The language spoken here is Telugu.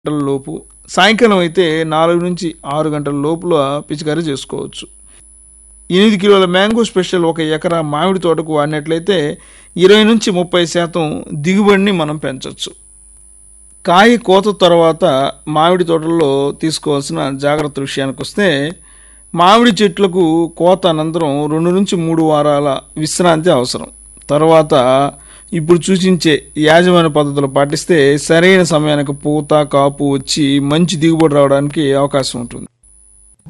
గంటల లోపు సాయంకాలం అయితే నాలుగు నుంచి ఆరు గంటల లోపల పిచికారీ చేసుకోవచ్చు ఎనిమిది కిలోల మ్యాంగో స్పెషల్ ఒక ఎకరా మామిడి తోటకు వాడినట్లయితే ఇరవై నుంచి ముప్పై శాతం దిగుబడిని మనం పెంచవచ్చు కాయ కోత తర్వాత మామిడి తోటల్లో తీసుకోవాల్సిన జాగ్రత్త విషయానికి వస్తే మామిడి చెట్లకు కోత అనంతరం రెండు నుంచి మూడు వారాల విశ్రాంతి అవసరం తర్వాత ఇప్పుడు సూచించే యాజమాన్య పద్ధతులు పాటిస్తే సరైన సమయానికి పూత కాపు వచ్చి మంచి దిగుబడి రావడానికి అవకాశం ఉంటుంది